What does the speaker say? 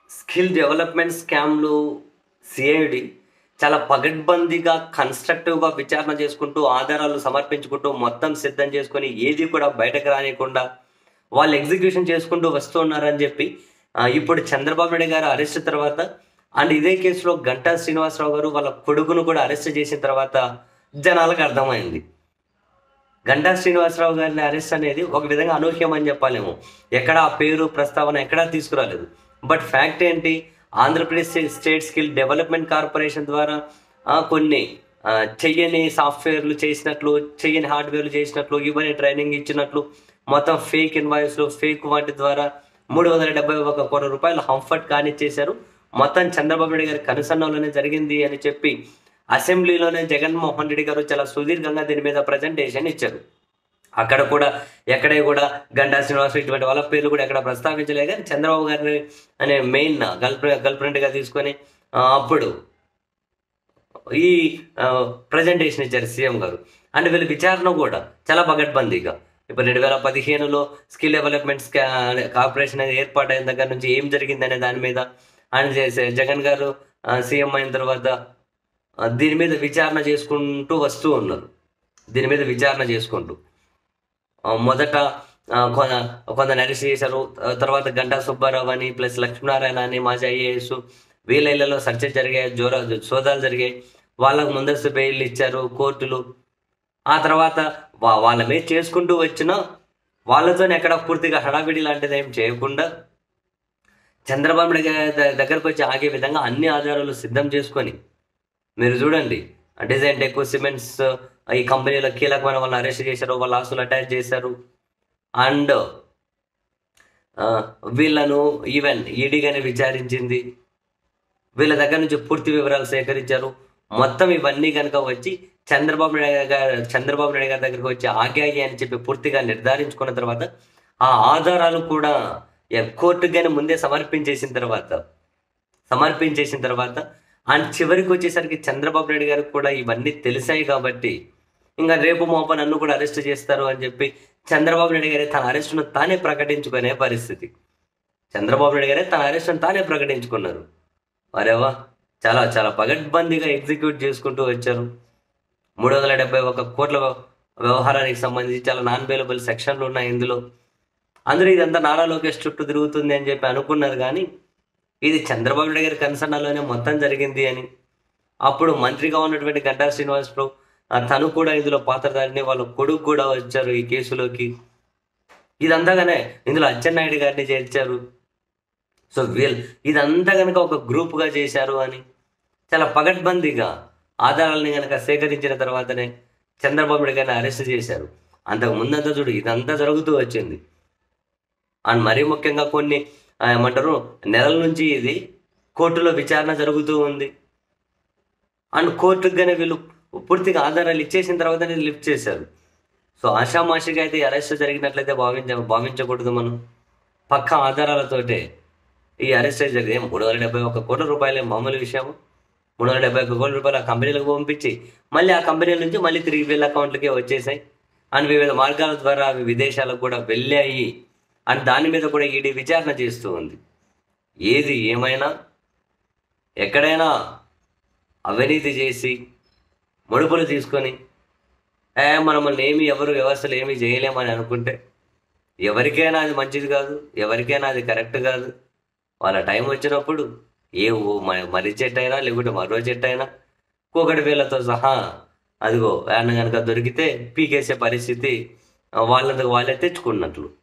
skill development స్కామ్లు CID చాలా పగడ్బందీగా కన్స్ట్రక్టివ్గా విచారణ చేసుకుంటూ ఆధారాలు సమర్పించుకుంటూ మొత్తం సిద్ధం చేసుకొని ఏది కూడా బయటకు రానియకుండా వాళ్ళు ఎగ్జిక్యూషన్ చేసుకుంటూ వస్తూ ఉన్నారని చెప్పి ఆ, ఇప్పుడు చంద్రబాబు నాయుడు గారు అరెస్ట్ తర్వాత అండ్ ఇదే కేసులో గంటా శ్రీనివాసరావు గారు వాళ్ళ కొడుకును కూడా అరెస్ట్ చేసిన తర్వాత జనాలకు అర్థమైంది గంటా శ్రీనివాసరావు గారిని అరెస్ట్ అనేది ఒక విధంగా అనూహ్యం అని చెప్పాలేమో ఎక్కడ ఆ పేరు ప్రస్తావన ఎక్కడా తీసుకురాలేదు బట్ ఫ్యాక్ట్ ఏంటి Andhra Pradesh state skill development corporation ద్వారా ఆ, కొన్ని ఆ, చెయ్యని సాఫ్ట్వేర్లు చేసినట్లు చెయ్యని హార్డ్వేర్లు చేసినట్లు ఇవన్నీ ట్రైనింగ్ ఇచ్చినట్లు మొత్తం ఫేక్ ఇన్వాయిస్లు ఫేక్ వాటి ద్వారా మూడు వందల డెబ్బై ఒక కోట్ల రూపాయలు హంఫర్ట్ కానిచ్చేశారు మొత్తం చంద్రబాబు నాయుడు గారి కనుసన్నలోనే జరిగింది అని చెప్పి అసెంబ్లీలోనే జగన్మోహన్ రెడ్డి గారు చాలా సుదీర్ఘంగా దీని మీద ప్రజెంటేషన్ ఇచ్చారు అక్కడ కూడా ఎక్కడే కూడా గంటా శ్రీనివాస్ ఇటువంటి వాళ్ళ పేర్లు కూడా ఎక్కడ ప్రస్తావించలేదు కానీ చంద్రబాబు గారిని అనే మెయిన్ గల్ప్ గర్ల్ ఫ్రెండ్గా తీసుకొని ఆ, అప్పుడు ఈ ప్రజెంటేషన్ ఇచ్చారు సీఎం గారు అండ్ వీళ్ళ విచారణ కూడా చాలా పగడ్బందీగా ఇప్పుడు రెండు వేల పదిహేనులో స్కిల్ డెవలప్మెంట్ కార్పొరేషన్ అనేది ఏర్పాటైన దగ్గర నుంచి ఏం జరిగింది అనే దాని మీద అండ్ చేసే- జగన్ గారు సీఎం అయిన తర్వాత ఆ, దీని మీద విచారణ చేసుకుంటూ వస్తూ ఉన్నారు దీని మీద విచారణ చేసుకుంటూ ఆ, మొదట ఆ, కొన కొందరు అరెస్ట్ చేశారు ఆ, తర్వాత గంటా సుబ్బారావు అని ప్లస్ లక్ష్మీనారాయణ అని మాజీ ఐఏఎస్ వీళ్ళ ఇళ్లలో చర్చలు జరిగాయి జోర సోదాలు జరిగాయి వాళ్ళకు ముందస్తు బెయిల్ ఇచ్చారు కోర్టులు ఆ తర్వాత వా- వాళ్ళ మీద చేసుకుంటూ వచ్చిన వాళ్ళతో ఎక్కడ పూర్తిగా హడావిడి లాంటిది ఏం చేయకుండా చంద్రబాబు నాయుడు గారి ద- దగ్గరకు వచ్చి ఆగే విధంగా అన్ని ఆధారాలు సిద్ధం చేసుకొని మీరు చూడండి డిజైన్ టెక్ సిమెంట్స్ ఈ కంపెనీలో కీలకమైన వాళ్ళని అరెస్ట్ చేశారు వాళ్ళ ఆస్తులు అటాచ్ చేశారు అండ్ వీళ్ళను ఈవెన్ ఈడీగానే విచారించింది వీళ్ళ దగ్గర నుంచి పూర్తి వివరాలు సేకరించారు మొత్తం ఇవన్నీ కనుక వచ్చి చంద్రబాబు నాయుడు గారు చంద్రబాబు నాయుడు గారి దగ్గరికి వచ్చి ఆగాయి అని చెప్పి పూర్తిగా నిర్ధారించుకున్న తర్వాత ఆ ఆధారాలు కూడా ఎ- కోర్టుకు కానీ ముందే సమర్పించేసిన తర్వాత సమర్పించేసిన తర్వాత అండ్ చివరికి వచ్చేసరికి చంద్రబాబు నాయుడు గారికి కూడా ఇవన్నీ తెలిసాయి కాబట్టి ఇంకా రేపు మోప నన్ను కూడా అరెస్ట్ చేస్తారు అని చెప్పి చంద్రబాబు నాయుడు గారే తన అరెస్టును తానే ప్రకటించుకునే పరిస్థితి చంద్రబాబు నాయుడు గారే తన అరెస్టును తానే ప్రకటించుకున్నారు అరేవా చాలా చాలా పగడ్బందీగా ఎగ్జిక్యూట్ చేసుకుంటూ వచ్చారు మూడు వందల డెబ్బై ఒక కోట్ల వ్య- వ్యవహారానికి సంబంధించి చాలా నాన్ అవైలబుల్ సెక్షన్లు ఉన్నాయి ఇందులో అందరూ ఇదంతా నారా లోకేష్ చుట్టూ తిరుగుతుంది అని చెప్పి అనుకున్నారు కానీ ఇది చంద్రబాబు నాయుడు గారి కన్సర్న్లోనే మొత్తం జరిగింది అని అప్పుడు మంత్రిగా ఉన్నటువంటి గంటా శ్రీనివాసరావు ఆ, తను కూడా ఇందులో పాత్రధారిని వాళ్ళ కొడుకు కూడా వచ్చారు ఈ కేసులోకి ఇదంతాగానే ఇందులో అచ్చెన్నాయుడు గారిని చేర్చారు సో వీళ్ళు ఇదంతా కనుక ఒక గ్రూప్గా చేశారు అని చాలా పగడ్బందీగా ఆధారాలని కనుక సేకరించిన తర్వాతనే చంద్రబాబు నాయుడు గారిని అరెస్ట్ చేశారు అంతకు ముందంతా చూడు ఇదంతా జరుగుతూ వచ్చింది అండ్ మరీ ముఖ్యంగా కొన్ని ఆ, ఏమంటారు నెలల నుంచి ఇది కోర్టులో విచారణ జరుగుతూ ఉంది అండ్ కోర్టుకు గానే వీళ్ళు పూర్తిగా ఆధారాలు ఇచ్చేసిన తర్వాతనే లిఫ్ట్ చేశారు సో ఆషామాషిగా అయితే అరెస్ట్ జరిగినట్లయితే భావించ భావించకూడదు మనం పక్క ఆధారాలతోటే ఈ అరెస్ట్ అయితే జరిగింది ఏం మూడు వందల డెబ్బై ఒక్క కోట్ల రూపాయలే మామూలు విషయం మూడు వందల డెబ్బై ఒక్క కోట్ల రూపాయలు ఆ కంపెనీలకు పంపించి మళ్ళీ ఆ కంపెనీల నుంచి మళ్ళీ తిరిగి వీళ్ళ అకౌంట్లకే వచ్చేసాయి అండ్ వివిధ మార్గాల ద్వారా అవి విదేశాలకు కూడా వెళ్ళాయి అండ్ దాని మీద కూడా ఈడీ విచారణ చేస్తూ ఉంది ఏది ఏమైనా ఎక్కడైనా అవినీతి చేసి ముడుపులు తీసుకొని ఏ మనల్ని ఏమి ఎవరు వ్యవస్థలు ఏమి చేయలేమని అనుకుంటే ఎవరికైనా అది మంచిది కాదు ఎవరికైనా అది కరెక్ట్ కాదు వాళ్ళ టైం వచ్చినప్పుడు ఏ ఓ మ- మర్రి చెట్టు అయినా లేకుంటే మరో చెట్టు అయినా కూకటి వేలతో సహా అదిగో ఆయన కనుక దొరికితే పీకేసే పరిస్థితి ఆ, వాళ్ళందుకు వాళ్ళే తెచ్చుకున్నట్లు